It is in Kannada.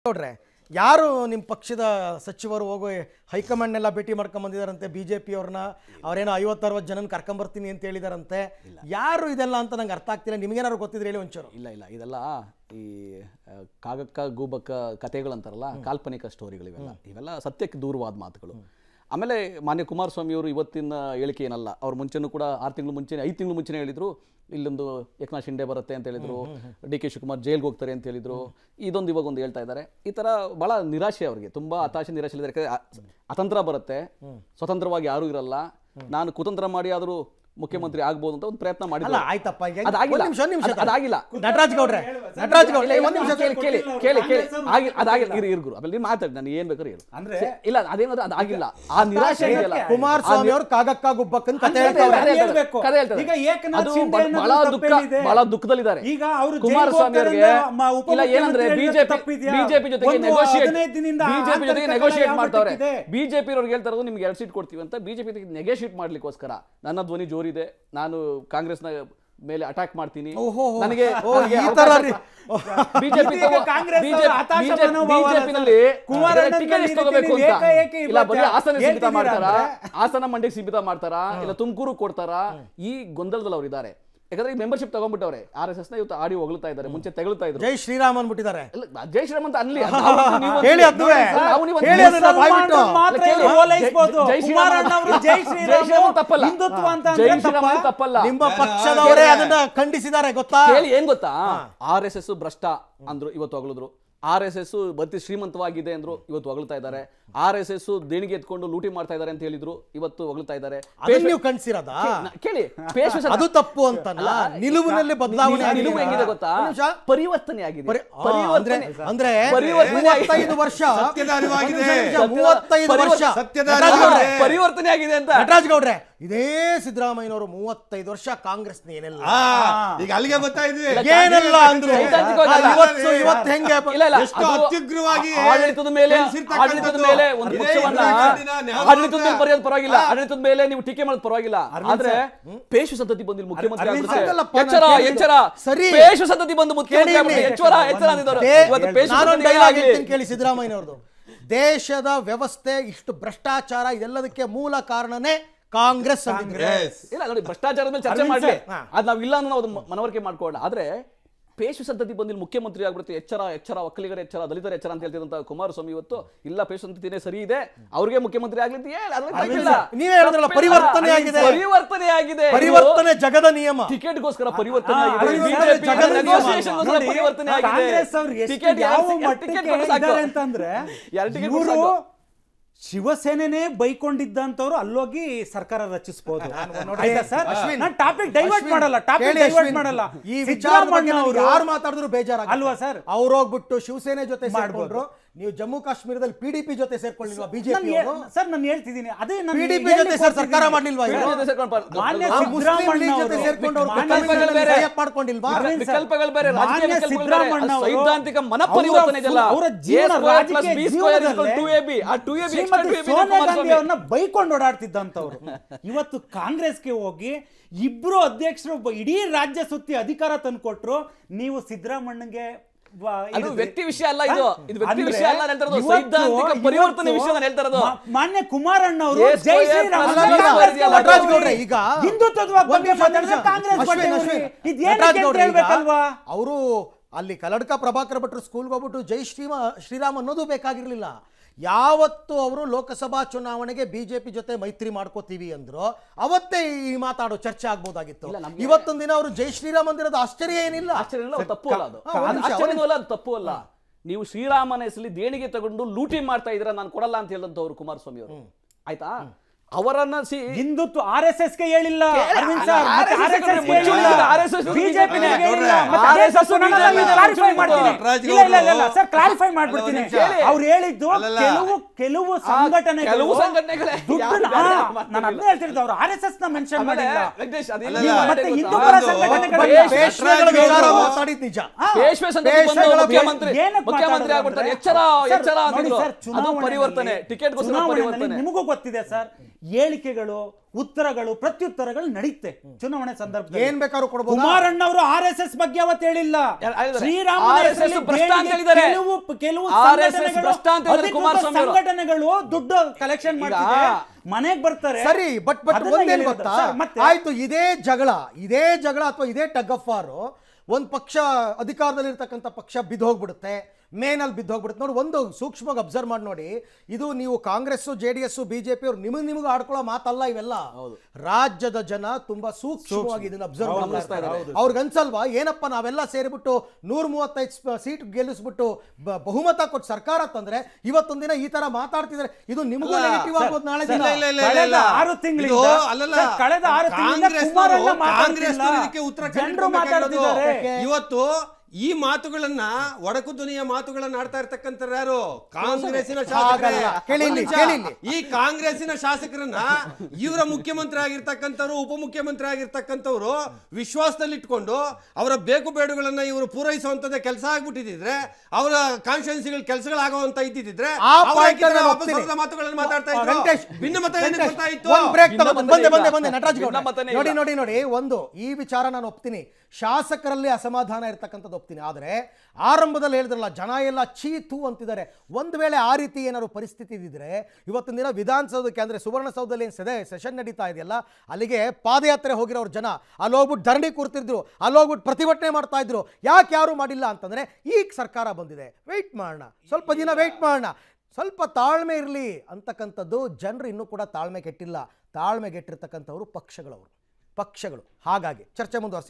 ನೋಡ್ರೆ ಯಾರು ನಿಮ್ಮ ಪಕ್ಷದ ಸಚಿವರು ಹೋಗೋ ಹೈಕಮಾಂಡ್ನೆಲ್ಲ ಭೇಟಿ ಮಾಡ್ಕೊಂಡ್ ಬಂದಿದಾರಂತೆ ಬಿ ಜೆ ಪಿಯವ್ರನ್ನ ಅವರೇನೋ ಐವತ್ತರವತ್ತು ಜನನ ಕರ್ಕೊಂಬರ್ತೀನಿ ಅಂತ ಹೇಳಿದಾರಂತೆ ಯಾರು ಇದೆಲ್ಲ ಅಂತ ನಂಗೆ ಅರ್ಥ ಆಗ್ತಿಲ್ಲ ನಿಮ್ಗೇನಾದ್ರು ಗೊತ್ತಿದ್ರೆ ಹೇಳಿ ಒಂಚೂರು ಇಲ್ಲ ಇಲ್ಲ ಇದೆಲ್ಲ ಈ ಆ, ಕಾಗಕ್ಕ ಗೂಬಕ್ಕ ಕಥೆಗಳು ಅಂತಾರಲ್ಲ ಕಾಲ್ಪನಿಕ ಸ್ಟೋರಿಗಳಿವೆಲ್ಲ ಇವೆಲ್ಲ ಸತ್ಯಕ್ಕೆ ದೂರವಾದ ಮಾತುಗಳು ಆಮೇಲೆ ಮಾನ್ಯ ಕುಮಾರಸ್ವಾಮಿ ಅವರು ಇವತ್ತಿನ ಹೇಳಿಕೆ ಏನಲ್ಲ ಅವ್ರು ಮುಂಚೆನೂ ಕೂಡ ಆರು ತಿಂಗಳು ಮುಂಚೆ ಐದು ತಿಂಗಳು ಮುಂಚೆನೇ ಹೇಳಿದ್ರು ಇಲ್ಲೊಂದು ಏಕನಾಥ್ ಶಿಂಡೆ ಬರುತ್ತೆ ಅಂತ ಹೇಳಿದ್ರು ಡಿ ಕೆ ಶಿವಕುಮಾರ್ ಜೈಲ್ಗೆ ಹೋಗ್ತಾರೆ ಅಂತ ಹೇಳಿದ್ರು ಇದೊಂದು ಇವಾಗ ಒಂದು ಹೇಳ್ತಾ ಇದ್ದಾರೆ ಈ ತರ ಬಹಳ ನಿರಾಶೆ ಅವರಿಗೆ ತುಂಬಾ ಹತಾಶೆ ನಿರಾಶೆ ಇದ್ದಾರೆ ಯಾಕಂದ್ರೆ ಅ- ಅತಂತ್ರ ಬರುತ್ತೆ ಸ್ವತಂತ್ರವಾಗಿ ಯಾರೂ ಇರಲ್ಲ ನಾನು ಕುತಂತ್ರ ಮಾಡಿ ಆದರೂ ಮುಖ್ಯಮಂತ್ರಿ ಆಗ್ಬೋದು ಅಂತ ಒಂದು ಪ್ರಯತ್ನ ಅಲ್ಲ ಮಾಡಿದ್ರು ಆಯ್ತಪ್ಪ ಈಗ ಅದಾಗಿಲ್ಲ. ಒಂದ್ ನಿಮಿಷ ಒಂದ್ ನಿಮಿಷ ಅದ್- ಅದಾಗಿಲ್ಲ. ನಟರಾಜ್ ಗೌಡ್ರೆ ನಟರಾಜ್ ಗೌಡ್ರೆ ಇಲ್ಲ, ಒಂದ್ ನಿಮಿಷ ಕೇಳಿ ಕೇಳಿ ಕೇಳಿ ಕೇಳಿ ಆಗಿ ಅದಾಗಿಲ್ಲ ಇರು ಇರ್ಗುರು ಆಮೇಲೆ ನೀವು ಮಾತಾಡಿ ನಾನು ಏನ್ ಬೇಕಾದ್ರೆ ಇರು ಅಂದ್ರೆ ಸ- ಇಲ್ಲ ಅದೇನದು ಅದಾಗಿಲ್ಲ ಆ ನಿರಾಶೆ ಇದೆಯಲ್ಲ ಕುಮಾರಸ್ವಾಮಿ ಅವ್ರು ಕಾಗಕ್ಕ ಗುಬ್ಬಕ್ಕನ್ ಕತೆ ಅಂದ್ರೆ ಹೇಳ್ತಾವ್ರೆ ಕಥೆ ಹೇಳ್ತಾರೆ. ಹೇಳ್ಬೇಕು. ಕಥೆ ಹೇಳ್ತಾರೆ. ಈಗ ಏಕನಾಥ್ ಅದು ಶಿಂದೆ ಬಹಳ- ಅನ್ನೋದು ಬಹಳ ದುಃಖ ತಪ್ಪೇನಿದೆ? ಬಹಳ ದುಃಖದಲ್ಲಿದ್ದಾರೆ ಈಗ ಅವ್ರು ಜೈಲ್ಗೆ ಕುಮಾರಸ್ವಾಮಿ ಹೋಗ್ತಾರೆ ಅವರಿಗೆ ಅಂದ್ರೆ ಮ- ಇಲ್ಲ ಏನಂದ್ರೆ ಉಪಮುಖ್ಯಮಂತ್ರಿ ಬಿಜೆಪಿ ತಪ್ಪಿದ್ಯಾ? ಬಿಜೆಪಿ ಜೊತೆಗೆ ಒಂದು ನೆಗೋಷಿಯೇಟ್ ಹದಿನೈದು ದಿನದಿಂದ ಬಿಜೆಪಿ ಜೊತೆಗೆ ಆಂತರಿಕ ನೆಗೋಷಿಯೇಟ್ ಯಾವ ಮಾಡ್ತಾವ್ರೆ ಮಟ್ಟಕ್ಕಿದೆ? ಬಿಜೆಪಿ ಅವ್ರಿಗೆ ಹೇಳ್ತಾ ಇರೋದು ನಿಮ್ಗೆ ಎರಡು ಸೀಟ್ ಕೊಡ್ತೀವಿ ಅಂತ ಬಿಜೆಪಿ ನೆಗೋಷಿಯೇಟ್ ಮಾಡ್ಲಿಕ್ಕೋಸ್ಕರ ನನ್ನ ಧ್ವನಿ ಜೋರಿದೆ ನಾನು ಕಾಂಗ್ರೆಸ್ನ ಮೇಲೆ ಅಟ್ಯಾಕ್ ಮಾಡ್ತೀನಿ ಓಹೋ, ನನಗೆ ಓ, ಈ ತರ ರೀ. ಬಿಜೆಪಿ ಇದೀಗ ಕಾಂಗ್ರೆಸ್ ಅವರ ಹತಾಶ ಮನೋಭಾವ ಅಲ್ಲ ಬಿಜೆಪಿನಲ್ಲಿ ಕುಮಾರಣ್ಣನ ಟಿಕೆಟ್ ಮೇಲೆ ತಗೋಬೇಕು ಈ ರೀತಿ ಅಂತ ಏಕಾಏಕಿ ಇಲ್ಲ ಬರೀ ಇವತ್ತು ಹಾಸನ ಸೀಮಿತ ಹೇಳ್ತಿದ್ದೀರಾ ಮಾಡ್ತಾರಾ ಅಂದ್ರೆ? ಹಾಸನ ಮಂಡ್ಯಕ್ಕೆ ಸೀಮಿತ ಮಾಡ್ತಾರಾ ಇಲ್ಲ ತುಮಕೂರು ಕೊಡ್ತಾರಾ ಈ ಗೊಂದಲದಲ್ಲಿ ಅವ್ರು ಇದ್ದಾರೆ ಯಾಕಂದ್ರೆ ಈ ಮೆಂಬರ್ಶಿಪ್ ತಗೊಂಡ್ಬಿಟ್ಟವ್ರೆ ಆರ್ ಎಸ್ ಎಸ್ ನ ಇವತ್ತು ಆಡಿ ಹೊಗಳ್ತಾ ಇದ್ದಾರೆ ಮುಂಚೆ ತೆಗಳ್ತಾ ಇದ್ರು ಜೈ ಶ್ರೀರಾಮ್ ಅನ್ಬಿಟ್ಟಿದ್ದಾರೆ ಇಲ್ಲ, ಜೈ ಶ್ರೀರಾಮ್ ಅಂತ ಅನ್ಲಿ ಅದು ನಾವು- ನೀವು ಅಂತ- ಹೇಳಿ ಅದ್ನುವೆ. ನಾವು ನೀವು ಅಂತ- ಹೇಳಿ ಅದನ್ನ ಬಾಯ್ಬಿಟ್ಟು. ಮುಸಲ್ಮಾನರು ಮಾತ್ರ ಇಲ್ಲ, ಕೇಳಿ. ಓಲೈಸ್ಬೋದು. ಜೈ- ಜೈ ಶ್ರೀರಾಮ್ ಕುಮಾರಣ್ಣ ಅವರು ಜೈ ಶ್ರೀರಾಮ್ ಜೈ ಶ್ರೀರಾಮ್ ತಪ್ಪಲ್ಲ ಹಿಂದುತ್ವ ಅಂತ ಜೈ ಅಂದ್ರೆ ಶ್ರೀರಾಮ್ ತಪ್ಪಾ? ಅಂದ್ರೆ ತಪ್ಪಲ್ಲ ನಿಮ್ಮ ಪಕ್ಷದವರೇ ಅದನ್ನ ಖಂಡಿಸಿದ್ದಾರೆ ಗೊತ್ತಾ ಕೇಳಿ ಏನ್ ಗೊತ್ತಾ ಆರ್ ಎಸ್ ಎಸ್ ಭ್ರಷ್ಟ ಅಂದ್ರು ಇವತ್ತು ಹೊಗಳಿದ್ರು ಆರ್ ಎಸ್ ಎಸ್ ಬತ್ತಿ ಶ್ರೀಮಂತವಾಗಿದೆ ಅಂದ್ರು ಇವತ್ತು ಹೊಗಳ್ತಾ ಇದ್ದಾರೆ ಆರ್ ಎಸ್ ಎಸ್ ದೇಣಿಗೆ ಎತ್ಕೊಂಡು ಲೂಟಿ ಮಾಡ್ತಾ ಇದ್ದಾರೆ ಅಂತ ಹೇಳಿದ್ರು ಇವತ್ತು ಹೊಗಳ್ತಾ ಇದ್ದಾರೆ ಅದನ್ನ ನೀವು ಖಂಡಿಸಿರೋದಾ ನ- ಕೇಳಿ ಪೇಶ್ವೆ ಸತ್ತ- ಅದು ತಪ್ಪು ಅಂತಲ್ಲ ನಿಲುವಿನಲ್ಲಿ ಬದಲಾವಣೆ ನಿಲುವು ಆಗಿದೆಯಾ? ಹೆಂಗಿದೆ ಗೊತ್ತಾ ಒಂದ್ ನಿಮಿಷ. ಪರಿವರ್ತನೆ ಆಗಿದೆ ಪರಿ- ಆ, ಪರಿವರ್ತನೆ ಅಂದ್ರೆ- ಅಂದ್ರೆ ಪರಿವರ್ತನೆ ಆಗಿದೆ. ಮೂವತ್ತೈದು ವರ್ಷ ಸತ್ಯದ ಅರಿವಾಗಿದೆ. ಒಂದ್ ನಿಮಿಷ, ಮೂವತ್ತೈದು ವರ್ಷ ಸತ್ಯದ ನಟರಾಜ್ ಅರಿವಾಗಿದೆ. ಗೌಡ್ರೆ, ಪರಿವರ್ತನೆ ಆಗಿದೆ ಅಂತ ನಟರಾಜ್ ಗೌಡ್ರೆ ಇದೇ ಸಿದ್ದರಾಮಯ್ಯನವರು ಮೂವತ್ತೈದು ವರ್ಷ ಕಾಂಗ್ರೆಸ್ ಏನೆಲ್ಲ ಆ, ಈಗ ಅಲ್ಲಿಗೆ ಬರ್ತಾ ಇದ್ವಿ ಏನೆಲ್ಲ ಅಂದ್ರು ಸೈದ್ಧಾಂತಿಕವಾಗಿ ಆ, ಅಲ್ಲ. ಇವತ್ತು ಇವತ್ತು ಹೆಂಗೆ ಇಲ್ಲ ಇಲ್ಲ ಎಷ್ಟು ಅದು ಅತ್ಯುಗ್ರವಾಗಿ ಆಡಳಿತದ ಮೇಲೆ ಬೆಳೆಸಿರ್ತಕ್ಕಂಥದ್ದು. ಆಡಳಿತದ ಮೇಲೆ ಒಂದು ಇದೇ ಪಕ್ಷವನ್ನ ಇಂದಿರಾಗಾಂಧಿನ ನೆಹರು ಆಡಳಿತದ ಮೇಲೆ ಅಂತ- ಬರೆಯೋದು ಪರವಾಗಿಲ್ಲ ಆ. ಆಡಳಿತದ ಮೇಲೆ ನೀವು ಟೀಕೆ ಮಾಡೋದು ಪರವಾಗಿಲ್ಲ ಆದ್ರೆ ಪೇಶು ಸಂತತಿ ಬಂದು ಇಲ್ಲಿ ಮುಖ್ಯಮಂತ್ರಿ ಅರವಿಂದ್ ಆಗ್ಬಿಟ್ರೆ ಹಂಗಲ್ಲಪ್ಪ, ನಾನು ಎಚ್ಚರ ಕೇಳಿದ್ದು. ಎಚ್ಚರ ಸರಿ. ಪೇಶು ಸಂತತಿ ಬಂದು ಮುಖ್ಯಮಂತ್ರಿ ಕೇಳಿ ಆಗ್ಬಿಟ್ರೆ ಇಲ್ಲಿ. ಎಚ್ಚರ ಎಚ್ಚರ ಅಂದಿದ್ದಾರೆ ದೇ- ಇವತ್ತು ಪೇಶು ನಾನೊಂದು ಸಂತತಿ ಡೈಲಾಗ್ ಆಗಲಿ. ಹೇಳ್ತೀನಿ ಕೇಳಿ ಸಿದ್ದರಾಮಯ್ಯನವ್ರದ್ದು ದೇಶದ ವ್ಯವಸ್ಥೆ ಇಷ್ಟು ಭ್ರಷ್ಟಾಚಾರ ಇದೆಲ್ಲದಕ್ಕೆ ಮೂಲ ಕಾರಣನೇ ಕಾಂಗ್ರೆಸ್ ಅಂದಿದ್ರು Yes. ಇಲ್ಲ ನೋಡಿ ಭ್ರಷ್ಟಾಚಾರದ ಮೇಲೆ ಚರ್ಚೆ ಅರವಿಂದ್ ಮಾಡ್ಲಿ ಸರ್, ಹಾ. ಅದ್ ನಾವ್ ಇಲ್ಲ ಅನ್ನೋ ಅದು ಮ- ಮನವರಿಕೆ ಮಾಡ್ಕೊಳ್ಳೋಣ ಆದ್ರೆ ಪೇಶು ಸಂತತಿ ಬಂದು ಇಲ್ಲಿ ಮುಖ್ಯಮಂತ್ರಿ ಆಗ್ಬಿಡುತ್ತೆ ಎಚ್ಚರ ಎಚ್ಚರ ಒಕ್ಕಲಿಗರ ಎಚ್ಚರ ದಲಿತರ ಎಚ್ಚರ ಅಂತ ಹೇಳ್ತಿದ್ದಂತ ಕುಮಾರಸ್ವಾಮಿ ಇವತ್ತು ಇಲ್ಲ ಪೇಶು ಸಂತತಿನೇ ಸರಿ ಇದೆ ಅವ್ರಿಗೆ ಮುಖ್ಯಮಂತ್ರಿ ಆಗ್ಲಿ ಅಂತ ಹೇಳಿ ಅದ್ರಲ್ಲಿ ಅರವಿಂದ್ ತಪ್ಪಿಲ್ಲ. ಸರ್, ನೀವೇ ಹೇಳಿದ್ರಲ್ಲ, ತಪ್ಪಿಲ್ಲ. ಪರಿವರ್ತನೆ ಆಗಿದೆ. ಪರಿವರ್ತನೆ ಆಗಿದೆ ಪರಿವರ್ತನೆ ಜಗದ ನಿಯಮ ಟಿಕೆಟ್ಗೋಸ್ಕರ ಪರಿವರ್ತನೆ ಆ, ಆಗಿದೆ ಅರವಿಂದ್ ಸರ್, BJP ಜಗದ ನಿಯಮ. negotiationಗೋಸ್ಕರ ನೋಡಿ, ಪರಿವರ್ತನೆ ಆಗಿದೆ ಕಾಂಗ್ರೆಸ್ ಅವ್ರು ಎಷ್ಟು ಟಿಕೆಟ್ ಯಾವ ಎರಡು ಮಟ್ಟಕ್ಕೆ ಟಿಕೆಟ್ ಕೊಟ್ಟು ಸಾಕು. ಇದ್ದಾರೆ ಅಂತಂದ್ರೆ ಎರಡು ಟಿಕೆಟ್ ಇವರು ಕೊಟ್ಟು ಸಾಕು. ಶಿವಸೇನೆನೇ ಬೈಕೊಂಡಿದ್ದಂತವ್ರು ಅಲ್ಲೋಗಿ ಸರ್ಕಾರ ರಚಿಸಬಹುದು ಆಯ್ತಾ ಸರ್ ಅಶ್ವಿನ್, ನಾನು ಟಾಪಿಕ್ ಡೈವರ್ಟ್ ಅಶ್ವಿನ್, ಮಾಡಲ್ಲ ಟಾಪಿಕ್ ಕೇಳಿ ಡೈವರ್ಟ್ ಅಶ್ವಿನ್, ಮಾಡಲ್ಲ ಈ ವಿಚಾರದ ಬಗ್ಗೆ ಸಿದ್ದರಾಮಯ್ಯ ಅವರು ಯಾರು ಮಾತಾಡಿದ್ರು ಬೇಜಾರ ಅಲ್ವಾ ಸರ್? ಅವ್ರು ಹೋಗ್ಬಿಟ್ಟು ಶಿವಸೇನೆ ಜೊತೆ ಮಾಡ್ಬೋದು. ಸೇರ್ಕೊಂಡ್ರು ನೀವು ಜಮ್ಮು ಕಾಶ್ಮೀರದಲ್ಲಿ ಪಿಡಿಪಿ ಜೊತೆ ಸೇರ್ಕೊಳ್ಳಿಲ್ವಾ ನಾನು ಬಿಜೆಪಿ ಹೇ- ಸರ್ ನಾನು ಹೇಳ್ತಿದ್ದೀನಿ ಅದೇ ನಾನು PDP ಹೇಳಿ ಜೊತೆ ಸರ್ ಸರ್ಕಾರ ಕೊಡ್ತಿದ್ದೀನಿ. ಮಾಡ್ಲಿಲ್ವಾ ಇವ್ರು? ಜೊತೆ ಸೇರ್ಕೊಂಡು ಪರ್- ಮಾನ್ಯ ಆ ಮುಸ್ಲಿಂ ಸಿದ್ದರಾಮಯ್ಯ ಲೀಗ್ ಜೊತೆ ಅವರು- ಸೇರ್ಕೊಂಡು ಅವ್ರು ಮಾನ್ಯ ಕಟ್ಟಡಗಳಲ್ಲಿ ಬೇರೆ. ಸಹಾಯ ಮಾಡ್ಕೊಂಡಿಲ್ವಾ ಅರವಿಂದ್ ಸರ್, ವಿಕಲ್ಪಗಳು ಬೇರೆ, ರಾಜಕೀಯ ಮಾನ್ಯ ವಿಕಲ್ಪಗಳು ಬೇರೆ, ಸಿದ್ದರಾಮಯ್ಯ ಅದು ಅವರು ಸೈದ್ಧಾಂತಿಕ ಮನ ಅವರ ಪರಿವರ್ತನೆ ಇದೆಯಲ್ಲ. ಅವರ A ಜೀವನ square plus ರಾಜಕೀಯ B square is equal to ಜೀವನದಲ್ಲೇ 2AB. ಆ 2AB extra ಶ್ರೀಮತಿ 2AB ನ ಸೋನಿಯಾ ಗಾಂಧಿ ಕುಮಾರಸ್ವಾಮಿ. ಅವ್ರನ್ನ ಬೈಕೊಂಡು ಓಡಾಡ್ತಿದ್ದಂಥವ್ರು ಇವತ್ತು ಕಾಂಗ್ರೆಸ್ಗೆ ಹೋಗಿ ಇಬ್ರು ಅಧ್ಯಕ್ಷರು ಬ- ಇಡೀ ರಾಜ್ಯ ಸುತ್ತಿ ಅಧಿಕಾರ ತಂದ್ಕೊಟ್ರು ನೀವು ಸಿದ್ದರಾಮಣ್ಣಗೆ ವ- ಅದು ಇದು- ವ್ಯಕ್ತಿ ವಿಷಯ ಅಲ್ಲ ಇದು. ಇದು ವ್ಯಕ್ತಿ ಅಂದ್ರೆ ವಿಷಯ ಅಲ್ಲ ನಾನು ಹೇಳ್ತಾ ಇರೋದು. ಇವತ್ತು- ಸೈದ್ಧಾಂತಿಕ ಪರಿವರ್ತನೆ ಇವತ್ತು ವಿಷಯ ನಾನು ಹೇಳ್ತಾ ಇರೋದು. ಮಾ- ಮಾನ್ಯ ಕುಮಾರಣ್ಣ ಅವರು A Jai square Shriram plus ಅಂತ B square ಕಾಂಗ್ರೆಸ್ಗೆ ಇದೆಯಲ್ಲ, ನಟರಾಜ್ ಗೌಡ್ರೆ, ಈಗ ಹಿಂದುತ್ವದ ಒಂದ್ ಬಗ್ಗೆ ನಿಮಿಷ, ಮಾತಾಡಿದ್ರೆ ನಿಮಿಷ. ಕಾಂಗ್ರೆಸ್ ಅಶ್ವಿನ್, ಬಗ್ಗೆ ಅಶ್ವಿನ್. ಇದೇನಕ್ಕೆ ನಟರಾಜ್ ಅಂತ ಗೌಡ್ರೆ, ಈಗ ಹೇಳ್ಬೇಕಲ್ವಾ ಅವರು ಅಲ್ಲಿ ಕಲ್ಲಡ್ಕ ಪ್ರಭಾಕರ ಭಟ್ರು ಸ್ಕೂಲ್ಗೆ ಹೋಗ್ಬಿಟ್ಟು ಜೈ ಶ್ರೀಮ ಶ್ರೀರಾಮ್ ಅನ್ನೋದು ಬೇಕಾಗಿರ್ಲಿಲ್ಲ ಯಾವತ್ತು ಅವರು ಲೋಕಸಭಾ ಚುನಾವಣೆಗೆ ಬಿಜೆಪಿ ಜೊತೆ ಮೈತ್ರಿ ಮಾಡ್ಕೋತೀವಿ ಅಂದ್ರು ಅವತ್ತೇ ಈ ಮಾತಾಡೋ ಚರ್ಚೆ ಆಗ್ಬೋದಾಗಿತ್ತು ಇಲ್ಲ, ನಮ್ಗೆ- ಇವತ್ತೊಂದು ದಿನ ಅವರು ಜೈ ಶ್ರೀರಾಮ್ ಅಂದಿರೋದು ಆಶ್ಚರ್ಯ ಏನಿಲ್ಲ ಆಶ್ಚರ್ಯ ಇಲ್ಲ, ಅದು ತಪ್ಪು ಅಲ್ಲ ಅದು ಹಾ, ಒಂದ್ ಅದು ನಿಮಿಷ, ಆಶ್ಚರ್ಯನೂ ಅಲ್ಲ ಅದು ತಪ್ಪು ಅಲ್ಲ ನೀವು ಶ್ರೀರಾಮನ ಹೆಸರಲ್ಲಿ ದೇಣಿಗೆ ತಗೊಂಡು ಲೂಟಿ ಮಾಡ್ತಾ ಇದ್ದೀರಾ ನಾನು ಕೊಡಲ್ಲ ಅಂತ ಹೇಳಿದಂತವ್ರು ಕುಮಾರಸ್ವಾಮಿ ಅವರು ಆಯ್ತಾ ಅವರನ್ನ ಸಿ ಹಿಂದುತ್ವ ಆರ್ ಎಸ್ ಎಸ್ ಗೆ ಹೇಳಿಲ್ಲ ಅರವಿಂದ್ ಸರ್ ಮತ್ತೆ RSS RSS ಗೆ ಮುಚ್ಚಿ ಹೇಳಿಲ್ಲ. ಹೋಗಿದೆ, RSS BJP ಗೆ ಮುಚ್ಚಿ ಹೇಳಿಲ್ಲ. ಹೋಗಿದೆ. ಮತ್ತೆ ಅದೇ RSS ತಪ್ಪು ನಾನು ಮುಚ್ಚಿ ಅದನ್ನ ಹೋಗಿದೆ. clarify ಮಾಡ್ತೀನಿ. ನಟರಾಜ್ ಇಲ್ಲ ಇಲ್ಲ ಇಲ್ಲ, ಇಲ್ಲ ಗೌಡ್ರು. ಸರ್ ಕ್ಲಾರಿಫೈ ಅಲ್ಲ, ಮಾಡ್ಬಿಡ್ತೀನಿ ಒಂದ್ ನಿಮಿಷ. ಅವ್ರು ಹೇಳಿದ್ದು ಅಲ್ಲಲ್ಲ. ಕೆಲವು ಕೆಲವು ಸಂಘಟನೆಗಳು ಕೆಲವು ಸಂಘಟನೆಗಳೇ ದುಡ್ಡನ್ನ ಯಾರು ಬೇರೆ ಹಾ, ಮಾತಾಡ್ತಿಲ್ಲ. ನಾನು ಅದನ್ನೇ ಹೇಳ್ತಿರೋದು ಅವ್ರು ಆರ್ ಎಸ್ ಎಸ್ ನ ಮೆನ್ಷನ್ ಆಮೇಲೆ ಮಾಡಿಲ್ಲ ವೆಂಕಟೇಶ್ ಅದು ಅಲ್ಲಲ್ಲ. ಎಲ್ಲಿ ಮತ್ತೆ ಮಾಡಿದೆ ಹಿಂದೂಪರ ಗೊತ್ತಾ? ಸಂಘಟನೆಗಳು ಪೇಶ್- ಪೇಶ್ವೆಗಳ ಪೇಶ್ವೆಗಳ ವಿಚಾರ ವಿಚಾರ ಮಾತಾಡಿದ್ ನಿಜ ಪೇಶ್ವೆ ಸಂತತಿ ಬಂದು ಪೇಶ್ವೆಗಳ ಮುಖ್ಯಮಂತ್ರಿ ಏನಕ್ಕೆ ಮುಖ್ಯಮಂತ್ರಿ ಮಾತಾಡೋದು ಆಗ್ಬಿಡ್ತಾರೆ ಅಂದ್ರೆ- ಎಚ್ಚರ ಸರ್, ಎಚ್ಚರ ನೋಡಿ ಅಂತಿದ್ರು ಸರ್, ಅದು ಚುನಾವಣೆಯಲ್ಲಿ- ಪರಿವರ್ತನೆ ಟಿಕೆಟ್ಗೋಸ್ಕರ ಚುನಾವಣೆಯಲ್ಲಿ ಪರಿವರ್ತನೆ ನಿಮಗೂ ಗೊತ್ತಿದೆ ಸರ್ ಹೇಳಿಕೆಗಳು ಉತ್ತರಗಳು ಪ್ರತ್ಯುತ್ತರಗಳು ನಡೀತೆ ಚುನಾವಣೆ ಸಂದರ್ಭದಲ್ಲಿ ಏನ್ ಬೇಕಾದ್ರೂ ಕೊಡ್ಬೋದಾ? ಕುಮಾರಣ್ಣ ಅವರು ಆರ್ ಎಸ್ ಎಸ್ ಬಗ್ಗೆ ಅವತ್ತು ಹೇಳಿಲ್ಲ ಯಾರು ಹೇಳಿದ್ದಾರೆ? ಶ್ರೀರಾಮನ RSS ಹೆಸರಲ್ಲಿ ಭ್ರಷ್ಟ ಅಂತ ದೇಣಿಗೆ ಹೇಳಿದ್ದಾರೆ. ಕೆಲವು ಕೆಲವು RSS ಸಂಘಟನೆಗಳು, ಭ್ರಷ್ಟ ಅಂತ ಹೇಳಿದ್ದಾರೆ ಅಧಿಕೃತ ಕುಮಾರಸ್ವಾಮಿ ಅವರು. ಸಂಘಟನೆಗಳು ದುಡ್ಡು ಕಲೆಕ್ಷನ್ ಮಾಡ್ತಿದೆ ಮನೆಗ್ ಬರ್ತಾರೆ ಸರಿ ಬಟ್ ಬಟ್ ಅದನ್ನ ಒಂದೇನ್ ಹೇಳಿರೋದು. ಗೊತ್ತಾ ಸರ್, ಮತ್ತೆ ಆಯ್ತು ಇದೇ ಜಗಳ ಇದೇ ಜಗಳ ಅಥವಾ ಇದೇ ಟಗ್ ಆಫ್ ವಾರ್ ಒಂದ್ ಪಕ್ಷ ಅಧಿಕಾರದಲ್ಲಿರ್ತಕ್ಕಂಥ ಪಕ್ಷ ಬಿದ್ದು ಹೋಗ್ಬಿಡುತ್ತೆ ಮೇನಲ್ಲಿ ಬಿದ್ದು ಹೋಗ್ಬಿಡುತ್ತೆ ನೋಡಿ ಒಂದು ಸೂಕ್ಷ್ಮವಾಗಿ ಅಬ್ಸರ್ವ್ ಮಾಡಿ ನೋಡಿ ಇದು ನೀವು Congress J D S BJP ಅವ್ರು ನಿಮಗೆ ನಿಮಗೆ ಆಡ್ಕೊಳ್ಳೋ ಮಾತಲ್ಲ ಇವೆಲ್ಲ ರಾಜ್ಯದ ಜನ ತುಂಬಾ ಸೂಕ್ಷ್ಮವಾಗಿ ಇದನ್ನ ಅಬ್ಸರ್ವ್ ಮಾಡ್ತಾ ಇದ್ದಾರೆ ಅವ್ರಿಗೆ ಅನ್ಸಲ್ವಾ ಏನಪ್ಪ ನಾವೆಲ್ಲ ಸೇರಿಬಿಟ್ಟು ನೂರ ಮೂವತ್ತೈದು ಸೀಟ್ ಗೆಲ್ಲಿಸ್ಬಿಟ್ಟು ಬ- ಬಹುಮತ ಕೊಟ್ಟು ಸರ್ಕಾರ ತಂದ್ರೆ ಇವತ್ತೊಂದ್ ದಿನ ಈ ತರ ಮಾತಾಡ್ತಿದ್ರೆ ಇದು ನಿಮಗೂ ಅಲ್ಲ, ನೆಗೆಟಿವ್ ಆಗ್ಬೋದು ನಾಳೆ ಇಲ್ಲ, ದಿನ ಇಲ್ಲ, ಇಲ್ಲ, ಇಲ್ಲ, ಕಳೆದ ಇಲ್ಲ. ಆರು ತಿಂಗಳಿಂದ ಇದು ಅಲ್ಲಲ್ಲ. ಸರ್, ಕಳೆದ ಆರು ತಿಂಗಳಿಂದ ಕಾಂಗ್ರೆಸ್ನವರು- ಕುಮಾರಣ್ಣ ಮಾತಾಡ್ತಿಲ್ಲ. ಕಾಂಗ್ರೆಸ್ನವರು ಇದಕ್ಕೆ ಉತ್ತರ ಜನರು ಕಂಡುಹಿಡಿಬೇಕಾಗಿರೋದು. ಮಾತಾಡ್ತಿದ್ದಾರೆ. ಇವತ್ತು ಈ ಮಾತುಗಳನ್ನ ಒಡಕು ಧ್ವನಿಯ ಮಾತುಗಳನ್ನ ಆಡ್ತಾ ಇರ್ತಕ್ಕಂಥ ಯಾರು ಕಾಂಗ್ರೆಸ್ಸಿನ ಶಾಸಕರೇ. ಹಾಗಲ್ಲ. ಕೇಳಿ ಇಲ್ಲಿ, ಒಂದ್ ನಿಮಿಷ. ಕೇಳಿ ಇಲ್ಲಿ. ಈ ಕಾಂಗ್ರೆಸ್ಸಿನ ಶಾಸಕರನ್ನ ಇವರ ಮುಖ್ಯಮಂತ್ರಿ ಆಗಿರ್ತಕ್ಕಂಥವ್ರು ಉಪಮುಖ್ಯಮಂತ್ರಿ ಆಗಿರ್ತಕ್ಕಂಥವ್ರು ವಿಶ್ವಾಸದಲ್ಲಿ ಇಟ್ಕೊಂಡು ಅವರ ಬೇಕು ಬೇಡುಗಳನ್ನ ಇವರು ಪೂರೈಸುವಂತದ್ದೇ ಕೆಲಸ ಆಗ್ಬಿಟ್ಟಿದ್ರೆ ಅವರ ಕಾನ್ಸ್ಟಿಟ್ಯೂನ್ಸಿಗಳ ಕೆಲಸಗಳಾಗುವಂತ ಇದ್ದಿದ್ರೆ ಆ ಅವ್ರು point ಯಾಕಿದ್ರೆ ನಾನು ವಾಪಸ್ ಒಪ್ತೀನಿ. ಹೋದ ಮಾತುಗಳನ್ನ ಮಾತಾಡ್ತಾ ಆ, ಇದ್ರು ವೆಂಕಟೇಶ್, ಭಿನ್ನಮತ ಏನಕ್ಕೆ ವೆಂಕಟೇಶ್, ಬರ್ತಾ ಇತ್ತು ಒಂದ್ break ಭಿನ್ನ ತಗೊಂಡು ಮತ ಬಂದೆ ಇಲ್ಲ. ಬಂದೆ ಬಂದೆ ನಟರಾಜ್ ಗೌಡ್ರೆ. ಭಿನ್ನ ಮತನೇ ನೋಡಿ ಇಲ್ಲ. ನೋಡಿ ನೋಡಿ ಒಂದು ಈ ವಿಚಾರ ನಾನು ಒಪ್ತೀನಿ ಶಾಸಕರಲ್ಲಿ ಅಸಮಾಧಾನ ಇರ್ತಕ್ಕಂಥದ್ದು ಒಪ್ತೀನಿ ಆದರೆ ಆರಂಭದಲ್ಲಿ ಹೇಳಿದ್ರಲ್ಲ ಜನ ಎಲ್ಲ ಚೀತು ಅಂತಿದ್ದಾರೆ ಒಂದು ವೇಳೆ ಆ ರೀತಿ ಏನಾದ್ರು ಪರಿಸ್ಥಿತಿ ಇದ್ದಿದ್ರೆ ಇವತ್ತಿನ ದಿನ ವಿಧಾನಸೌಧಕ್ಕೆ ಅಂದರೆ ಸುವರ್ಣಸೌಧದಲ್ಲಿ ಏನು ಸೆದೆ ಸೆಷನ್ ನಡೀತಾ ಇದೆಯಲ್ಲ ಅಲ್ಲಿಗೆ ಪಾದಯಾತ್ರೆ ಹೋಗಿರೋರು ಜನ ಅಲ್ಲಿ ಹೋಗ್ಬಿಟ್ಟು ಧರಣಿ ಕೂರ್ತಿದ್ರು ಅಲ್ಲಿ ಹೋಗ್ಬಿಟ್ಟು ಪ್ರತಿಭಟನೆ ಮಾಡ್ತಾ ಇದ್ರು ಯಾಕೆ ಯಾರು ಮಾಡಿಲ್ಲ ಅಂತಂದ್ರೆ ಈಗ ಸರ್ಕಾರ ಬಂದಿದೆ ವೆಯ್ಟ್ ಮಾಡೋಣ ಸ್ವಲ್ಪ ದಿನ ವೆಯ್ಟ್ ಮಾಡೋಣ ಸ್ವಲ್ಪ ತಾಳ್ಮೆ ಇರಲಿ ಅಂತಕ್ಕಂಥದ್ದು ಜನರು ಇನ್ನೂ ಕೂಡ ತಾಳ್ಮೆ ಕೆಟ್ಟಿಲ್ಲ ತಾಳ್ಮೆ ಗೆಟ್ಟಿರ್ತಕ್ಕಂಥವ್ರು ಪಕ್ಷಗಳವರು ಪಕ್ಷಗಳು ಹಾಗಾಗಿ ಚರ್ಚೆ ಮುಂದುವರಿಸಿ